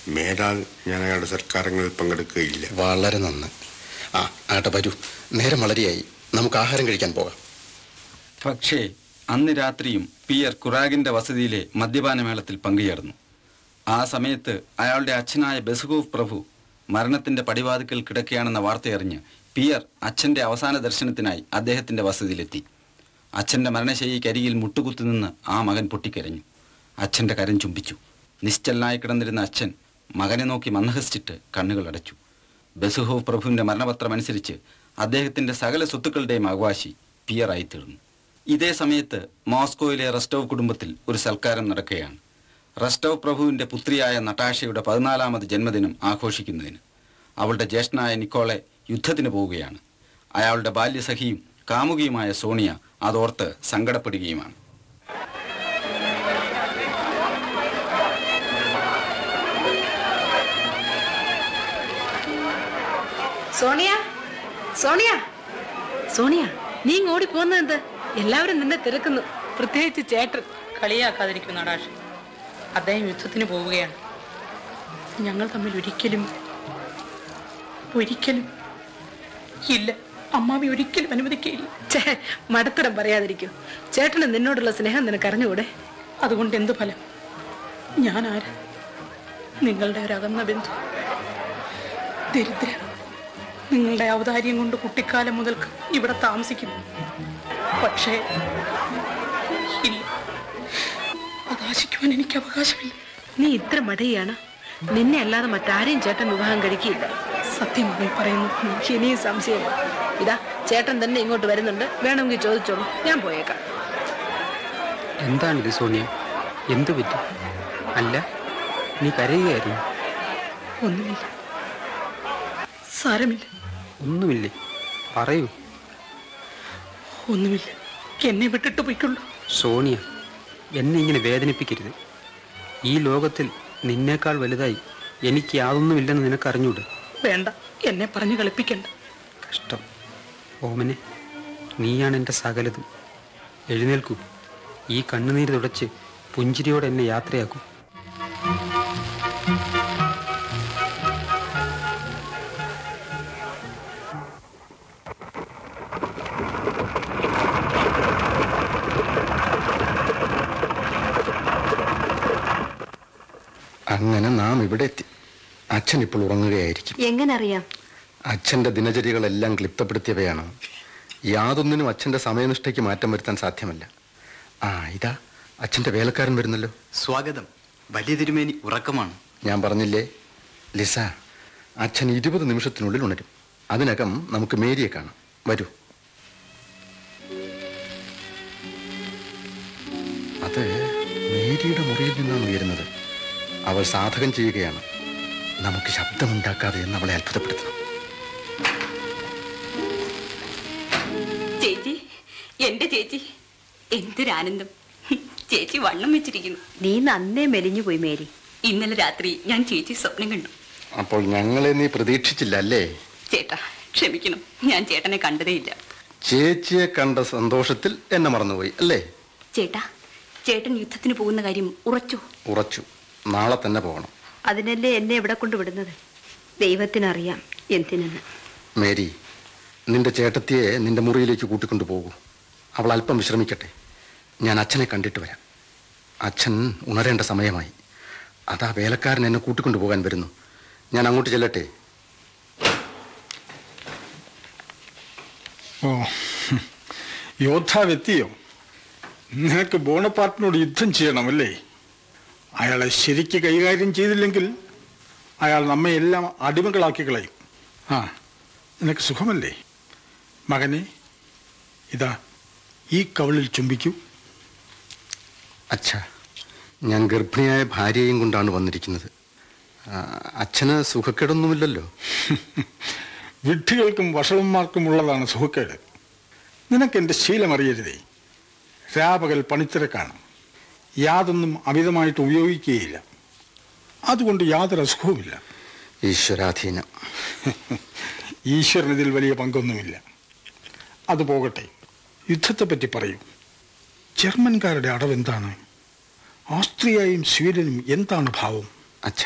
മേലാൽ ഞാൻ അയാളുടെ സൽക്കാരങ്ങളിൽ പങ്കെടുക്കുകയില്ല വളരെ നന്ന് ആ ആട്ടെ വരൂ നേരം വളരെയായി നമുക്ക് ആഹാരം കഴിക്കാൻ പോകാം പക്ഷേ അന്ന് രാത്രിയും പിയർ കുറാഗിന്റെ വസതിയിലെ മദ്യപാനമേളത്തിൽ പങ്കുചേർന്നു ആ സമയത്ത് അയാളുടെ അച്ഛനായ ബെസുഗോഫ് പ്രഭു മരണത്തിന്റെ പടിവാതിക്കൽ കിടക്കുകയാണെന്ന വാർത്തയറിഞ്ഞ് പിയർ അച്ഛന്റെ അവസാന ദർശനത്തിനായി അദ്ദേഹത്തിന്റെ വസതിയിലെത്തി അച്ഛന്റെ മരണശൈലിക്കരികിൽ മുട്ടുകുത്തു നിന്ന് ആ മകൻ പൊട്ടിക്കരഞ്ഞു അച്ഛന്റെ കരം ചുംബിച്ചു നിശ്ചലനായി കിടന്നിരുന്ന അച്ഛൻ മകനെ നോക്കി മന്ദഹസിച്ചിട്ട് കണ്ണുകൾ അടച്ചു ബസുഹോവ് പ്രഭുവിന്റെ മരണപത്രം അനുസരിച്ച് അദ്ദേഹത്തിന്റെ സകല സ്വത്തുക്കളുടെയും അവകാശി പിയറായി തീർന്നു ഇതേ സമയത്ത് മോസ്കോയിലെ റസ്റ്റോവ് കുടുംബത്തിൽ ഒരു സൽക്കാരം നടക്കുകയാണ് റസ്റ്റോവ് പ്രഭുവിന്റെ പുത്രിയായ നട്ടാഷയുടെ പതിനാലാമത് ജന്മദിനം ആഘോഷിക്കുന്നതിന് അവളുടെ ജ്യേഷ്ഠനായ നിക്കോളെ യുദ്ധത്തിന് പോവുകയാണ് അയാളുടെ ബാല്യസഖിയും കാമുകിയുമായ സോണിയ അതോർത്ത് സങ്കടപ്പെടുകയുമാണ് സോണിയ സോണിയ സോണിയ നീ ഇങ്ങ് ഓടി പോകുന്നത് എന്ത് എല്ലാവരും നിന്നെ തിരക്കുന്നു പ്രത്യേകിച്ച് ചേട്ടൻ കളിയാക്കാതിരിക്കും നടാഷ് അദ്ദേഹം യുദ്ധത്തിന് പോവുകയാണ് ഞങ്ങൾ തമ്മിൽ ഒരിക്കലും ഒരിക്കലും ഇല്ല അമ്മാവി ഒരിക്കലും അനുവദിക്കുകയില്ല ഛേ, മടത്തരം പറയാതിരിക്കും ചേട്ടന് നിന്നോടുള്ള സ്നേഹം നിനക്ക് അറിഞ്ഞുകൂടെ അതുകൊണ്ട് എന്ത് ഫലം ഞാൻ ആര് നിങ്ങളുടെ ഒരു അകന്ന ബന്ധു ദരിദ്ര നിങ്ങളുടെ ഔദാര്യം കൊണ്ട് കുട്ടിക്കാലം മുതൽക്ക് ഇവിടെ താമസിക്കുന്നു പക്ഷേ ഇല്ല അതാശിക്കുവാൻ എനിക്ക് അവകാശമില്ല നീ ഇത്ര മടയാണ് നിന്നെ അല്ലാതെ മറ്റാരെയും ചേട്ടൻ വിവാഹം കഴിക്കില്ല സത്യമായി പറയുന്നു ഇനിയും സംശയം ഇതാ ചേട്ടൻ തന്നെ ഇങ്ങോട്ട് വരുന്നുണ്ട് വേണമെങ്കിൽ ചോദിച്ചോളൂ ഞാൻ പോയേക്കാം എന്താണിത് സോണിയ എന്തു പറ്റി അല്ല നീ കരയുകയായിരുന്നു ഒന്നുമില്ല സാരമില്ല ഒന്നുമില്ലേ പറയൂ ഒന്നുമില്ല എന്നെ വിട്ടിട്ട് പോയിക്കൊള്ളൂ സോണിയ എന്നെ ഇങ്ങനെ വേദനിപ്പിക്കരുത് ഈ ലോകത്തിൽ നിന്നേക്കാൾ വലുതായി എനിക്ക് യാതൊന്നുമില്ലെന്ന് നിനക്കറിഞ്ഞൂടെ വേണ്ട എന്നെ പറഞ്ഞു കളിപ്പിക്കണ്ട കഷ്ടം ഓമനെ നീയാണ് എൻ്റെ സകലതും എഴുന്നേൽക്കൂ ഈ കണ്ണുനീര് തുടച്ച് പുഞ്ചിരിയോടെ എന്നെ യാത്രയാക്കൂ അങ്ങനെ നാം ഇവിടെ എത്തി അച്ഛൻ ഇപ്പോൾ ഉറങ്ങുകയായിരിക്കും എങ്ങനെ അറിയാം അച്ഛൻ്റെ ദിനചര്യകളെല്ലാം ക്ലിപ്തപ്പെടുത്തിയവയാണ് യാതൊന്നിനും അച്ഛൻ്റെ സമയനിഷ്ഠയ്ക്ക് മാറ്റം വരുത്താൻ സാധ്യമല്ല ആ ഇതാ അച്ഛൻ്റെ വേലക്കാരൻ വരുന്നല്ലോ സ്വാഗതം വലിയ തിരുമേനി ഉറക്കമാണ് ഞാൻ പറഞ്ഞില്ലേ ലിസ അച്ഛൻ ഇരുപത് നിമിഷത്തിനുള്ളിൽ ഉണരും അതിനകം നമുക്ക് മേരിയെ കാണാം വരൂ അത് മേരിയുടെ മുറിയിൽ നിന്നാണ് ഉയരുന്നത് അവൾ സാധകം ചെയ്യുകയാണ് നമുക്ക് ശബ്ദമുണ്ടാക്കാതെ എന്ന് അവളെ അത്ഭുതപ്പെടുത്തണം ചേച്ചി എന്റെ ചേച്ചി എന്തൊരാനന്ദം ചേച്ചി വണ്ണം വെച്ചിരിക്കുന്നു നീ നന്നേ മെലിഞ്ഞു പോയി മേരി ഇന്നലെ രാത്രി ഞാൻ ചേച്ചി സ്വപ്നം കണ്ടു അപ്പോൾ ഞങ്ങളെ നീ പ്രതീക്ഷിച്ചില്ല അല്ലേ ചേട്ടാ ക്ഷമിക്കണം ഞാൻ ചേട്ടനെ കണ്ടതേയില്ല ചേച്ചിയെ കണ്ട സന്തോഷത്തിൽ എന്നെ മറന്നുപോയി അല്ലേ ചേട്ടാ ചേട്ടൻ യുദ്ധത്തിന് പോകുന്ന കാര്യം ഉറച്ചു ഉറച്ചു നാളെ തന്നെ പോകണം അതിനല്ലേ എന്നെ ഇവിടെ കൊണ്ടുവിടുന്നത് ദൈവത്തിനറിയാം എന്തിനെന്ന് മേരി നിന്റെ ചേട്ടത്തിയെ നിന്റെ മുറിയിലേക്ക് കൂട്ടിക്കൊണ്ടു പോകൂ അവൾ അല്പം വിശ്രമിക്കട്ടെ ഞാൻ അച്ഛനെ കണ്ടിട്ട് വരാം അച്ഛൻ ഉണരേണ്ട സമയമായി അതാ വേലക്കാരൻ എന്നെ കൂട്ടിക്കൊണ്ടു പോകാൻ വരുന്നു ഞാൻ അങ്ങോട്ട് ചെല്ലട്ടെ ഓ യോദ്ധാവെത്തിയോ നിനക്ക് ബോണപ്പാർട്ടിനോട് യുദ്ധം ചെയ്യണമല്ലേ അയാളെ ശരിക്ക് കൈകാര്യം ചെയ്തില്ലെങ്കിൽ അയാൾ നമ്മെ എല്ലാം അടിമകളാക്കി കളയും ആ നിനക്ക് സുഖമല്ലേ മകനെ ഇതാ ഈ കവളിൽ ചുംബിക്കൂ അച്ഛ ഞാൻ ഗർഭിണിയായ ഭാര്യയെയും കൊണ്ടാണ് വന്നിരിക്കുന്നത് ആ, അച്ഛന് സുഖക്കേടൊന്നുമില്ലല്ലോ വിഡ്ഢികൾക്കും വഷളന്മാർക്കും ഉള്ളതാണ് സുഖക്കേട് നിനക്ക് എൻ്റെ ശീലം അറിയരുതേ രാപകൽ പണിത്തിരക്കാണ് യാതൊന്നും അമിതമായിട്ട് ഉപയോഗിക്കുകയില്ല അതുകൊണ്ട് യാതൊരു അസുഖവുമില്ല ഈശ്വരാധീനം ഈശ്വരൻ ഇതിൽ വലിയ പങ്കൊന്നുമില്ല അത് പോകട്ടെ യുദ്ധത്തെപ്പറ്റി പറയൂ ജർമ്മൻകാരുടെ അടവെന്താണ് ഓസ്ട്രിയയും സ്വീഡനും എന്താണ് ഭാവം